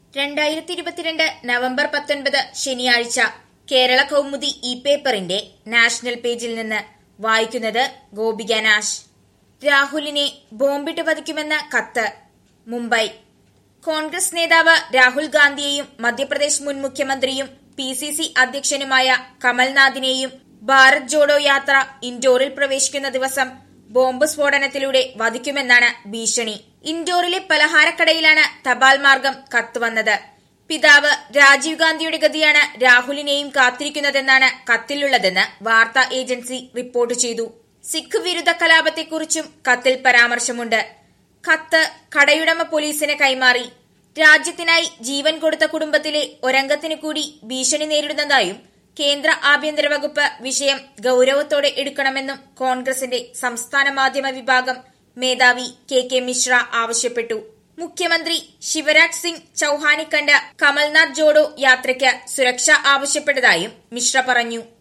രണ്ടായിരത്തി ഇരുപത്തിരണ്ട് നവംബർ പത്തൊൻപത് ശനിയാഴ്ച കേരള കൗമുദി ഇ പേപ്പറിന്റെ നാഷണൽ പേജിൽ നിന്ന് വായിക്കുന്നത് ഗോപിക നാശ് രാഹുലിനെ ബോംബിട്ട് വധിക്കുമെന്ന കത്ത് മുംബൈ കോൺഗ്രസ് നേതാവ് രാഹുൽ ഗാന്ധിയെയും മധ്യപ്രദേശ് മുൻ മുഖ്യമന്ത്രിയും പി സി സി അധ്യക്ഷനുമായ കമൽനാഥിനെയും ഭാരത് ജോഡോ യാത്ര ഇൻഡോറിൽ പ്രവേശിക്കുന്ന ദിവസം ബോംബ് സ്ഫോടനത്തിലൂടെ വധിക്കുമെന്നാണ് ഭീഷണി ഇൻഡോറിലെ പലഹാരക്കടയിലാണ് തപാൽ മാർഗം കത്ത് വന്നത് പിതാവ് രാജീവ് ഗാന്ധിയുടെ ഗതിയാണ് രാഹുലിനെയും കാത്തിരിക്കുന്നതെന്നാണ് കത്തിലുള്ളതെന്ന് വാർത്താ ഏജൻസി റിപ്പോർട്ട് ചെയ്തു സിഖ് വിരുദ്ധ കലാപത്തെക്കുറിച്ചും കത്തിൽ പരാമർശമുണ്ട് കത്ത് കടയുടമ പോലീസിന് കൈമാറി രാജ്യത്തിനായി ജീവൻ കൊടുത്ത കുടുംബത്തിലെ ഒരംഗത്തിന് കൂടി ഭീഷണി നേരിടുന്നതായും കേന്ദ്ര ആഭ്യന്തര വകുപ്പ് വിഷയം ഗൌരവത്തോടെ എടുക്കണമെന്നും കോൺഗ്രസിന്റെ സംസ്ഥാന മാധ്യമ വിഭാഗം മേധാവി കെ കെ മിശ്ര ആവശ്യപ്പെട്ടു മുഖ്യമന്ത്രി ശിവരാജ് സിംഗ് ചൌഹാനെ കണ്ട് കമൽനാഥ് ജോഡോ യാത്രയ്ക്ക് സുരക്ഷ ആവശ്യപ്പെട്ടതായും മിശ്ര പറഞ്ഞു